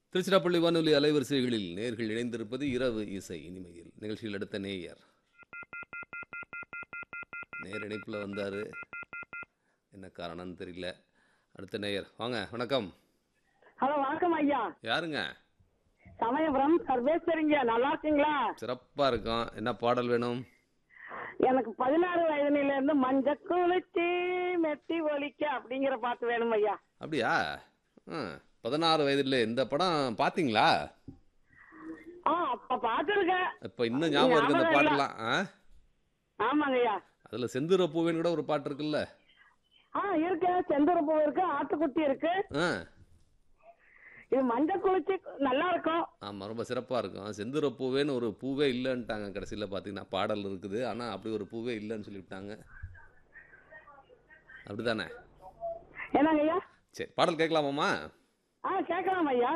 திருச்சிராப்பள்ளி வானொலி அலைவரிசைகளில் நேர்கள் இணைந்திருப்பது இரவு இசை இனிமையில் நிகழ்ச்சியில் அடுத்த நேயர் நேர் இணைப்பில் வந்தார் என்ன காரணம்னு தெரியல அடுத்த நேயர் வாங்க வணக்கம் ஹலோ வணக்கம் ஐயா யாருங்க சமயபுரம் சர்வேஸ்வரிங்க நல்லா இருக்கீங்களா சிறப்பாக இருக்கும் என்ன பாடல் வேணும் எனக்கு பதினாறு வயதுல இருந்து மஞ்ச குளிச்சு மெட்டி ஒலிக்க அப்படிங்கிற பாட்டு வேணும் ஐயா அப்படியா ம் பதினாறு வயதில் இந்த படம் பார்த்தீங்களா ஆ அப்ப பாத்துருக்கேன் இப்போ இன்னும் ஞாபகம் இருக்கு இந்த ஞாபகம் இல்ல. பாட்டெல்லாம் ஆ ஆமாங்க ஐயா அதில் செந்தூர பூவேன்னு கூட ஒரு பாட்டு இருக்குல்ல ஆ இருக்கு செந்தூரப்பூ இருக்கு ஆட்டுக்குட்டி இருக்கு ஆ இது மஞ்ச குளிச்சு நல்லா இருக்கும் ஆமாம் ரொம்ப சிறப்பாக இருக்கும் செந்தூர பூவேன்னு ஒரு பூவே இல்லைன்ட்டாங்க கடைசியில் பார்த்தீங்கன்னா பாடல் இருக்குது ஆனால் அப்படி ஒரு பூவே இல்லைன்னு சொல்லிவிட்டாங்க அப்படிதானே என்னங்க ஐயா சரி பாடல் கேட்கலாமாம்மா ஆ கேட்கலாம் ஐயா